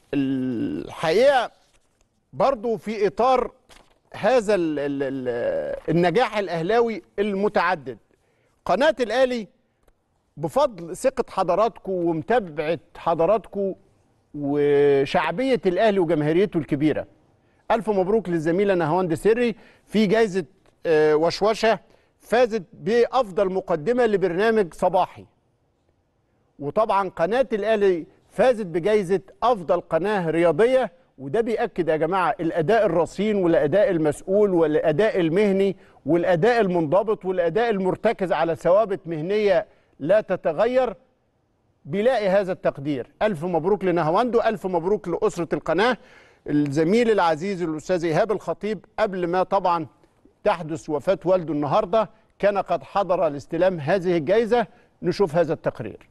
الحقيقه برضو في اطار هذا ال ال ال النجاح الاهلاوي المتعدد قناه الاهلي بفضل ثقه حضراتكم ومتابعه حضراتكم وشعبيه الاهلي وجماهيريته الكبيره الف مبروك للزميله نهاوند سري في جائزه آه، وشوشه فازت بافضل مقدمه لبرنامج صباحي وطبعا قناه الاهلي فازت بجائزه افضل قناه رياضيه وده بيأكد يا جماعه الاداء الرصين والاداء المسؤول والاداء المهني والاداء المنضبط والاداء المرتكز على ثوابت مهنيه لا تتغير بيلاقي هذا التقدير ألف مبروك لنهواندو ألف مبروك لأسرة القناة الزميل العزيز الأستاذ إيهاب الخطيب قبل ما طبعا تحدث وفاة والده النهاردة كان قد حضر لاستلام هذه الجائزة نشوف هذا التقرير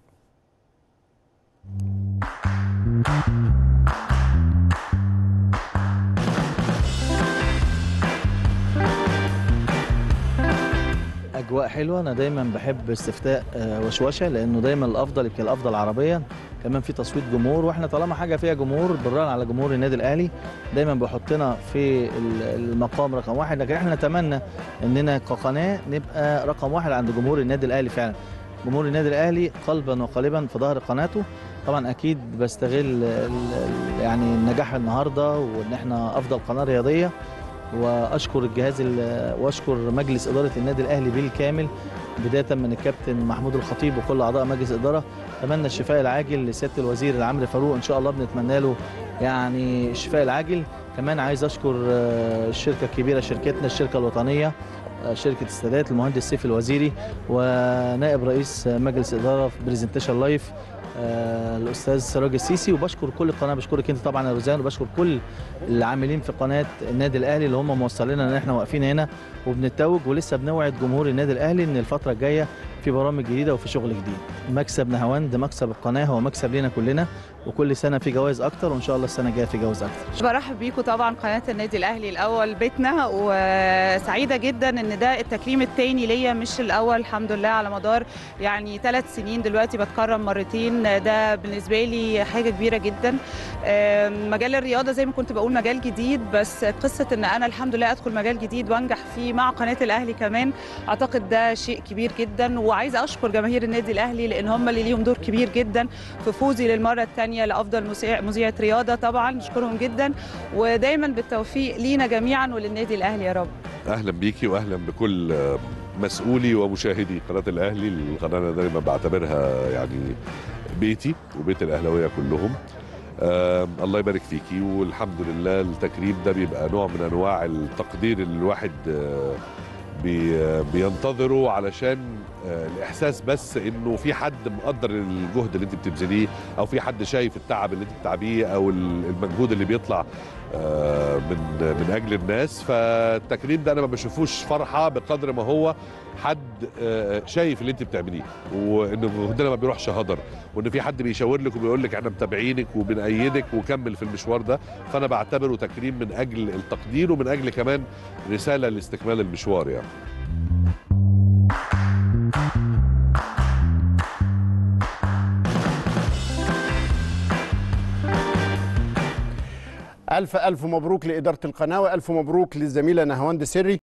اجواء حلوه انا دايما بحب استفتاء آه، وشوشه لانه دايما الافضل يمكن الافضل عربيا كمان في تصويت جمهور واحنا طالما حاجه فيها جمهور بنراهن على جمهور النادي الاهلي دايما بيحطنا في ال- المقام رقم واحد لكن احنا نتمنى اننا كقناه نبقى رقم واحد عند جمهور النادي الاهلي فعلا جمهور النادي الاهلي قلبا وقالبا في ظهر قناته طبعا اكيد بستغل ال- ال- يعني النجاح النهارده وان احنا افضل قناه رياضيه واشكر الجهاز ال- واشكر مجلس اداره النادي الاهلي بالكامل بدايه من الكابتن محمود الخطيب وكل اعضاء مجلس الاداره اتمنى الشفاء العاجل لسياده الوزير عمرو فاروق ان شاء الله بنتمنى له يعني الشفاء العاجل كمان عايز اشكر آه، الشركه الكبيره شركتنا الشركه الوطنيه آه، شركه السادات المهندس سيف الوزيري ونائب رئيس مجلس اداره في برزنتيشن لايف آه، الاستاذ سراج السيسي وبشكر كل القناه بشكرك انت طبعا يا روزان وبشكر كل العاملين في قناه النادي الاهلي اللي هم موصلين ان احنا واقفين هنا وبنتوج ولسه بنوعد جمهور النادي الاهلي ان الفتره الجايه في برامج جديده وفي شغل جديد مكسب نهاوند مكسب القناه هو مكسب لينا كلنا وكل سنه في جوائز اكتر وان شاء الله السنه الجايه في جوائز اكتر برحب بيكم طبعا قناه النادي الاهلي الاول بيتنا وسعيده جدا ان ده التكريم الثاني ليا مش الاول الحمد لله على مدار يعني ثلاث سنين دلوقتي بتكرم مرتين ده بالنسبه لي حاجه كبيره جدا آم، مجال الرياضه زي ما كنت بقول مجال جديد بس قصه ان انا الحمد لله ادخل مجال جديد وانجح فيه مع قناه الاهلي كمان اعتقد ده شيء كبير جدا وعايزه اشكر جماهير النادي الاهلي لان هم اللي ليهم دور كبير جدا في فوزي للمره الثانيه لافضل مسيع- مذيعه رياضه طبعا نشكرهم جدا ودايما بالتوفيق لينا جميعا وللنادي الاهلي يا رب اهلا بيكي واهلا بكل آه، مسؤولي ومشاهدي قناه الاهلي القناه انا دايما بعتبرها يعني بيتي وبيت الاهلاويه كلهم آه الله يبارك فيكي والحمد لله التكريم ده بيبقى نوع من انواع التقدير اللي الواحد آه بي آه، بينتظره علشان آه الاحساس بس انه في حد مقدر الجهد اللي انت بتبذليه او في حد شايف التعب اللي انت بتتعبيه او المجهود اللي بيطلع آه، من من اجل الناس فالتكريم ده انا ما بشوفوش فرحه بقدر ما هو حد آه، شايف اللي انت بتعمليه وان جهدنا ما بيروحش هدر وان في حد بيشاور لك وبيقول لك احنا متابعينك وبنأيدك وكمل في المشوار ده فانا بعتبره تكريم من اجل التقدير ومن اجل كمان رساله لاستكمال المشوار يعني ألف ألف مبروك لإدارة القناة وألف مبروك للزميلة نهاوند سري